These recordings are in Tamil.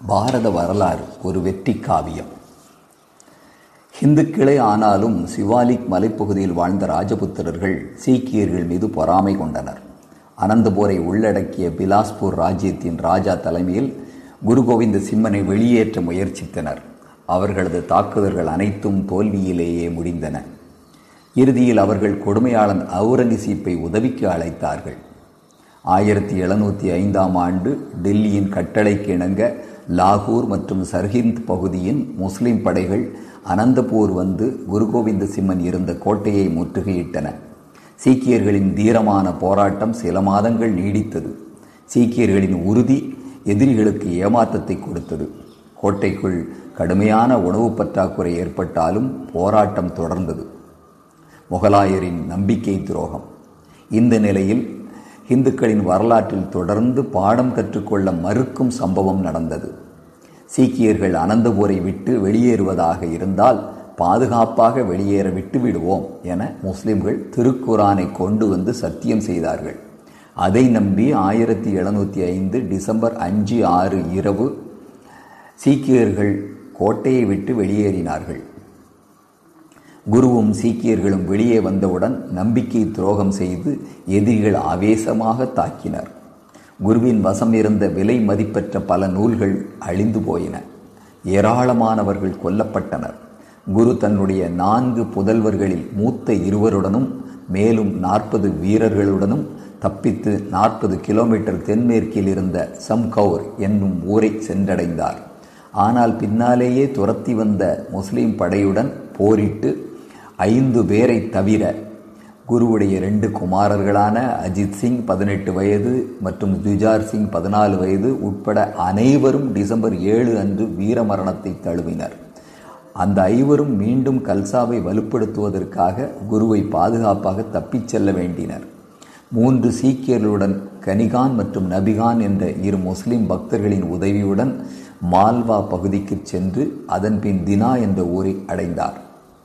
பாரத வரலாறு ஒரு வெற்றி காவியம் ஹிந்துக்களே ஆனாலும் சிவாலிக் மலைப்பகுதியில் வாழ்ந்த ராஜபுத்திரர்கள் சீக்கியர்கள் மீது பொறாமை கொண்டனர் அனந்தபூரை உள்ளடக்கிய பிலாஸ்பூர் ராஜ்யத்தின் ராஜா தலைமையில் குரு கோவிந்த சிம்மனை வெளியேற்ற முயற்சித்தனர் அவர்களது தாக்குதல்கள் அனைத்தும் தோல்வியிலேயே முடிந்தன இறுதியில் அவர்கள் கொடுமையாளன் அவுரங்கசீப்பை உதவிக்கு அழைத்தார்கள் ஆயிரத்தி எழுநூற்றி ஐந்தாம் ஆண்டு டெல்லியின் கட்டளைக்கு இணங்க லாகூர் மற்றும் சர்ஹிந்த் பகுதியின் முஸ்லிம் படைகள் அனந்தபூர் வந்து குரு கோவிந்த சிம்மன் இருந்த கோட்டையை முற்றுகையிட்டன சீக்கியர்களின் தீரமான போராட்டம் சில மாதங்கள் நீடித்தது சீக்கியர்களின் உறுதி எதிரிகளுக்கு ஏமாற்றத்தை கொடுத்தது கோட்டைக்குள் கடுமையான உணவு பற்றாக்குறை ஏற்பட்டாலும் போராட்டம் தொடர்ந்தது முகலாயரின் நம்பிக்கை துரோகம் இந்த நிலையில் இந்துக்களின் வரலாற்றில் தொடர்ந்து பாடம் கற்றுக்கொள்ள மறுக்கும் சம்பவம் நடந்தது சீக்கியர்கள் அனந்தபூரை விட்டு வெளியேறுவதாக இருந்தால் பாதுகாப்பாக வெளியேற விட்டு விடுவோம் என முஸ்லிம்கள் திருக்குரானை கொண்டு வந்து சத்தியம் செய்தார்கள் அதை நம்பி ஆயிரத்தி எழுநூற்றி ஐந்து டிசம்பர் அஞ்சு ஆறு இரவு சீக்கியர்கள் கோட்டையை விட்டு வெளியேறினார்கள் குருவும் சீக்கியர்களும் வெளியே வந்தவுடன் நம்பிக்கை துரோகம் செய்து எதிரிகள் ஆவேசமாக தாக்கினர் குருவின் வசம் இருந்த விலை மதிப்பற்ற பல நூல்கள் அழிந்து போயின ஏராளமானவர்கள் கொல்லப்பட்டனர் குரு தன்னுடைய நான்கு புதல்வர்களில் மூத்த இருவருடனும் மேலும் நாற்பது வீரர்களுடனும் தப்பித்து நாற்பது கிலோமீட்டர் தென்மேற்கில் இருந்த சம்கௌர் என்னும் ஊரை சென்றடைந்தார் ஆனால் பின்னாலேயே துரத்தி வந்த முஸ்லிம் படையுடன் போரிட்டு ஐந்து பேரை தவிர குருவுடைய ரெண்டு குமாரர்களான அஜித் சிங் பதினெட்டு வயது மற்றும் ஜுஜார் சிங் பதினாலு வயது உட்பட அனைவரும் டிசம்பர் ஏழு அன்று வீரமரணத்தை தழுவினர் அந்த ஐவரும் மீண்டும் கல்சாவை வலுப்படுத்துவதற்காக குருவை பாதுகாப்பாக தப்பிச் செல்ல வேண்டினர் மூன்று சீக்கியர்களுடன் கனிகான் மற்றும் நபிகான் என்ற இரு முஸ்லிம் பக்தர்களின் உதவியுடன் மால்வா பகுதிக்கு சென்று அதன்பின் தினா என்ற ஊரை அடைந்தார்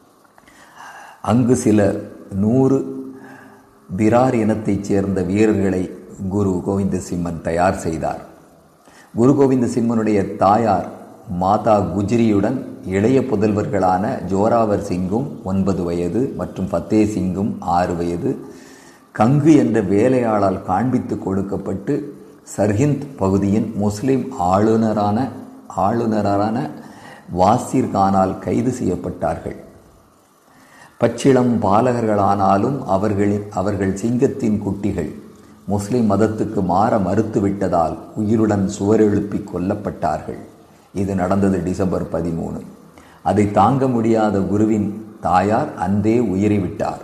அங்கு சில நூறு பிரார் இனத்தைச் சேர்ந்த வீரர்களை குரு கோவிந்த சிம்மன் தயார் செய்தார் குரு கோவிந்த சிம்மனுடைய தாயார் மாதா குஜ்ரியுடன் இளைய புதல்வர்களான ஜோராவர் சிங்கும் ஒன்பது வயது மற்றும் ஃபத்தே சிங்கும் ஆறு வயது கங்கு என்ற வேலையாளால் காண்பித்து கொடுக்கப்பட்டு சர்ஹிந்த் பகுதியின் முஸ்லிம் ஆளுநரான ஆளுநரான வாசிர் கானால் கைது செய்யப்பட்டார்கள் பச்சிளம் பாலகர்களானாலும் அவர்களின் அவர்கள் சிங்கத்தின் குட்டிகள் முஸ்லிம் மதத்துக்கு மாற மறுத்துவிட்டதால் உயிருடன் சுவரெழுப்பி கொல்லப்பட்டார்கள் இது நடந்தது டிசம்பர் பதிமூணு அதை தாங்க முடியாத குருவின் தாயார் அன்றே உயிரிவிட்டார்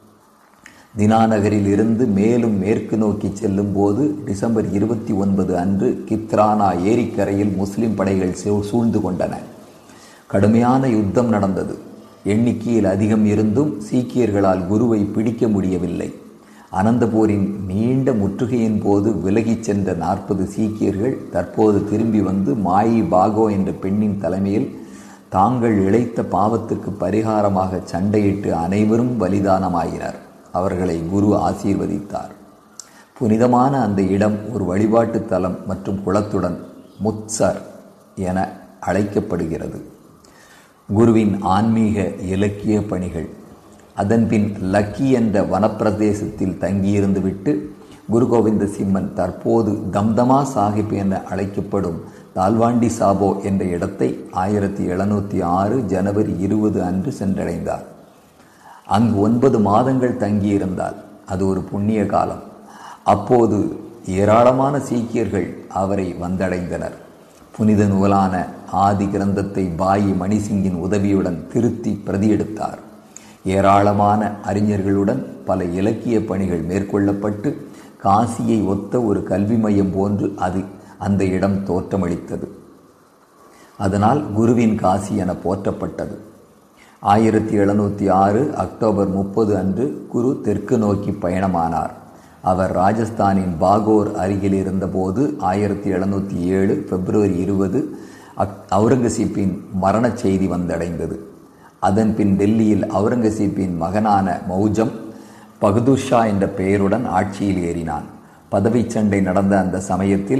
தினாநகரில் இருந்து மேலும் மேற்கு நோக்கி செல்லும் போது டிசம்பர் இருபத்தி ஒன்பது அன்று கித்ரானா ஏரிக்கரையில் முஸ்லிம் படைகள் சூழ்ந்து கொண்டன கடுமையான யுத்தம் நடந்தது எண்ணிக்கையில் அதிகம் இருந்தும் சீக்கியர்களால் குருவை பிடிக்க முடியவில்லை அனந்தபூரின் நீண்ட முற்றுகையின் போது விலகிச் சென்ற நாற்பது சீக்கியர்கள் தற்போது திரும்பி வந்து மாயி பாகோ என்ற பெண்ணின் தலைமையில் தாங்கள் இழைத்த பாவத்திற்கு பரிகாரமாக சண்டையிட்டு அனைவரும் பலிதானமாயினர் அவர்களை குரு ஆசீர்வதித்தார் புனிதமான அந்த இடம் ஒரு வழிபாட்டு தலம் மற்றும் குளத்துடன் முத்சர் என அழைக்கப்படுகிறது குருவின் ஆன்மீக இலக்கிய பணிகள் அதன்பின் லக்கி என்ற வனப்பிரதேசத்தில் தங்கியிருந்து விட்டு குரு கோவிந்த சிம்மன் தற்போது தம்தமா சாஹிப் என அழைக்கப்படும் தால்வாண்டி சாபோ என்ற இடத்தை ஆயிரத்தி எழுநூற்றி ஆறு ஜனவரி இருபது அன்று சென்றடைந்தார் அங்கு ஒன்பது மாதங்கள் தங்கியிருந்தார் அது ஒரு புண்ணிய காலம் அப்போது ஏராளமான சீக்கியர்கள் அவரை வந்தடைந்தனர் புனித நூலான ஆதி கிரந்தத்தை பாயி மணிசிங்கின் உதவியுடன் திருத்தி பிரதியெடுத்தார் ஏராளமான அறிஞர்களுடன் பல இலக்கிய பணிகள் மேற்கொள்ளப்பட்டு காசியை ஒத்த ஒரு கல்வி மையம் போன்று அது அந்த இடம் தோற்றமளித்தது அதனால் குருவின் காசி என போற்றப்பட்டது ஆயிரத்தி எழுநூற்றி ஆறு அக்டோபர் முப்பது அன்று குரு தெற்கு நோக்கி பயணமானார் அவர் ராஜஸ்தானின் பாகோர் அருகில் இருந்தபோது ஆயிரத்தி எழுநூற்றி ஏழு பிப்ரவரி இருபது அக் அவுரங்கசீப்பின் மரணச் செய்தி வந்தடைந்தது அதன் பின் டெல்லியில் அவுரங்கசீப்பின் மகனான மௌஜம் பகதூர் ஷா என்ற பெயருடன் ஆட்சியில் ஏறினான் பதவிச் சண்டை நடந்த அந்த சமயத்தில்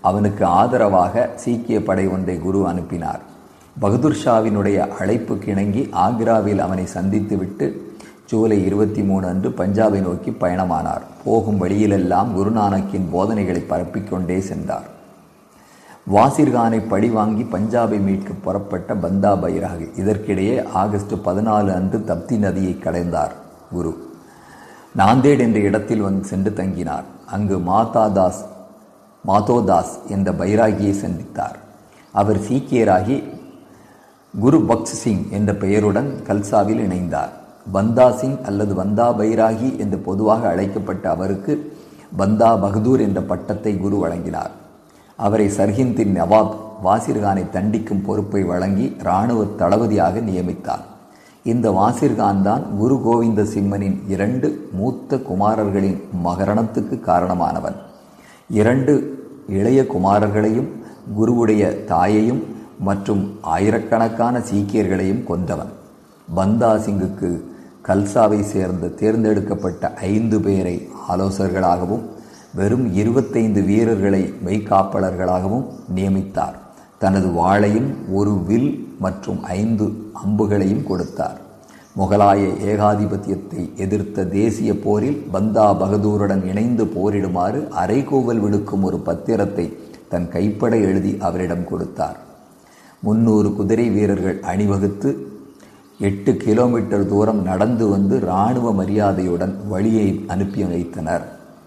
அவனுக்கு ஆதரவாக சீக்கிய படை ஒன்றை குரு அனுப்பினார் பகதூர் ஷாவினுடைய அழைப்பு கிணங்கி ஆக்ராவில் அவனை சந்தித்துவிட்டு ஜூலை இருபத்தி மூணு அன்று பஞ்சாபை நோக்கி பயணமானார் போகும் வழியிலெல்லாம் குருநானக்கின் போதனைகளை பரப்பிக்கொண்டே சென்றார் வாசிர்கானை பழி வாங்கி பஞ்சாபை மீட்க புறப்பட்ட பந்தா பைராகி இதற்கிடையே ஆகஸ்ட் பதினாலு அன்று தப்தி நதியை கடைந்தார் குரு நாந்தேட் என்ற இடத்தில் வந்து சென்று தங்கினார் அங்கு மாதாதாஸ் மாதோதாஸ் என்ற பைராகியை சந்தித்தார் அவர் சீக்கியராகி குரு பக்ஸ் சிங் என்ற பெயருடன் கல்சாவில் இணைந்தார் பந்தா சிங் அல்லது பந்தா பைராகி என்று பொதுவாக அழைக்கப்பட்ட அவருக்கு பந்தா பகதூர் என்ற பட்டத்தை குரு வழங்கினார் அவரை சர்ஹிந்தின் நவாப் வாசிர்கானை தண்டிக்கும் பொறுப்பை வழங்கி இராணுவ தளபதியாக நியமித்தார் இந்த வாசிர்கான் தான் குரு கோவிந்த சிம்மனின் இரண்டு மூத்த குமாரர்களின் மகரணத்துக்கு காரணமானவன் இரண்டு இளைய குமாரர்களையும் குருவுடைய தாயையும் மற்றும் ஆயிரக்கணக்கான சீக்கியர்களையும் கொன்றவன் பந்தா சிங்குக்கு கல்சாவை சேர்ந்த தேர்ந்தெடுக்கப்பட்ட ஐந்து பேரை ஆலோசகர்களாகவும் வெறும் இருபத்தைந்து வீரர்களை மெய்காப்பாளர்களாகவும் நியமித்தார் தனது வாளையும் ஒரு வில் மற்றும் ஐந்து அம்புகளையும் கொடுத்தார் முகலாய ஏகாதிபத்தியத்தை எதிர்த்த தேசிய போரில் பந்தா பகதூருடன் இணைந்து போரிடுமாறு அரைகோவல் விடுக்கும் ஒரு பத்திரத்தை தன் கைப்பட எழுதி அவரிடம் கொடுத்தார் முன்னூறு குதிரை வீரர்கள் அணிவகுத்து எட்டு கிலோமீட்டர் தூரம் நடந்து வந்து இராணுவ மரியாதையுடன் வழியை அனுப்பி வைத்தனர்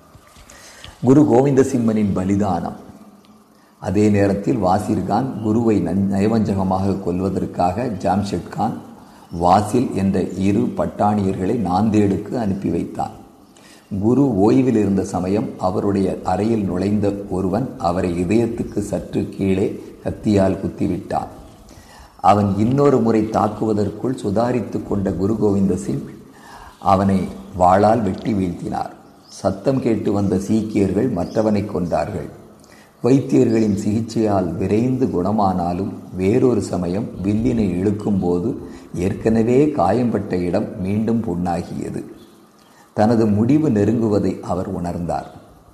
குரு கோவிந்த சிம்மனின் பலிதானம் அதே நேரத்தில் வாசிர்கான் குருவை நயவஞ்சகமாக கொல்வதற்காக ஜாம்ஷெட் கான் வாசில் என்ற இரு பட்டாணியர்களை நாந்தேடுக்கு அனுப்பி வைத்தான் குரு ஓய்வில் இருந்த சமயம் அவருடைய அறையில் நுழைந்த ஒருவன் அவரை இதயத்துக்கு சற்று கீழே கத்தியால் குத்திவிட்டான் அவன் இன்னொரு முறை தாக்குவதற்குள் சுதாரித்து கொண்ட குரு கோவிந்த சிங் அவனை வாளால் வெட்டி வீழ்த்தினார் சத்தம் கேட்டு வந்த சீக்கியர்கள் மற்றவனை கொண்டார்கள் வைத்தியர்களின் சிகிச்சையால் விரைந்து குணமானாலும் வேறொரு சமயம் வில்லினை இழுக்கும்போது ஏற்கனவே காயம்பட்ட இடம் மீண்டும் புண்ணாகியது தனது முடிவு நெருங்குவதை அவர் உணர்ந்தார்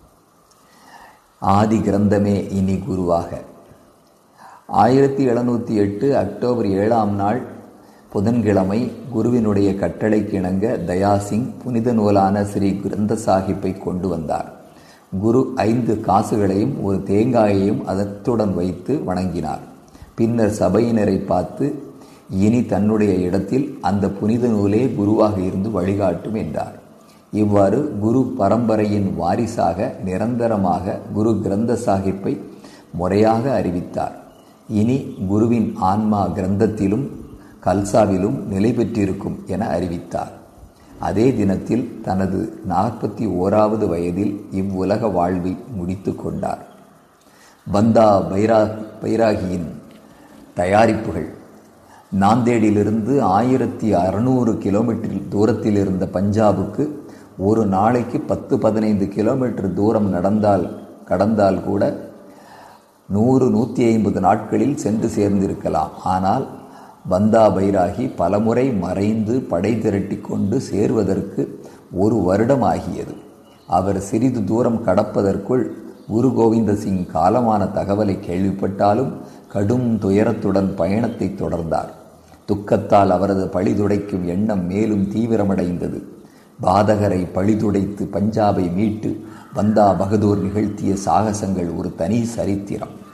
ஆதி கிரந்தமே இனி குருவாக ஆயிரத்தி எழுநூற்றி எட்டு அக்டோபர் ஏழாம் நாள் புதன்கிழமை குருவினுடைய கட்டளைக்கு இணங்க தயாசிங் புனித நூலான ஸ்ரீ கிரந்த சாஹிப்பை கொண்டு வந்தார் குரு ஐந்து காசுகளையும் ஒரு தேங்காயையும் அதத்துடன் வைத்து வணங்கினார் பின்னர் சபையினரை பார்த்து இனி தன்னுடைய இடத்தில் அந்த புனித நூலே குருவாக இருந்து வழிகாட்டும் என்றார் இவ்வாறு குரு பரம்பரையின் வாரிசாக நிரந்தரமாக குரு கிரந்த சாஹிப்பை முறையாக அறிவித்தார் இனி குருவின் ஆன்மா கிரந்தத்திலும் கல்சாவிலும் நிலை பெற்றிருக்கும் என அறிவித்தார் அதே தினத்தில் தனது நாற்பத்தி ஓராவது வயதில் இவ்வுலக வாழ்வை முடித்து கொண்டார் பந்தா பைரா பைராகியின் தயாரிப்புகள் நாந்தேடிலிருந்து ஆயிரத்தி அறுநூறு கிலோமீட்டர் தூரத்தில் இருந்த பஞ்சாபுக்கு ஒரு நாளைக்கு பத்து பதினைந்து கிலோமீட்டர் தூரம் நடந்தால் கடந்தால் கூட நூறு நூற்றி ஐம்பது நாட்களில் சென்று சேர்ந்திருக்கலாம் ஆனால் பந்தா பைராகி பலமுறை மறைந்து படை திரட்டி கொண்டு சேர்வதற்கு ஒரு வருடம் ஆகியது அவர் சிறிது தூரம் கடப்பதற்குள் குரு கோவிந்த சிங் காலமான தகவலை கேள்விப்பட்டாலும் கடும் துயரத்துடன் பயணத்தை தொடர்ந்தார் துக்கத்தால் அவரது பழிதுடைக்கும் எண்ணம் மேலும் தீவிரமடைந்தது பாதகரை பழிதுடைத்து பஞ்சாபை மீட்டு பந்தா பகதூர் நிகழ்த்திய சாகசங்கள் ஒரு தனி சரித்திரம்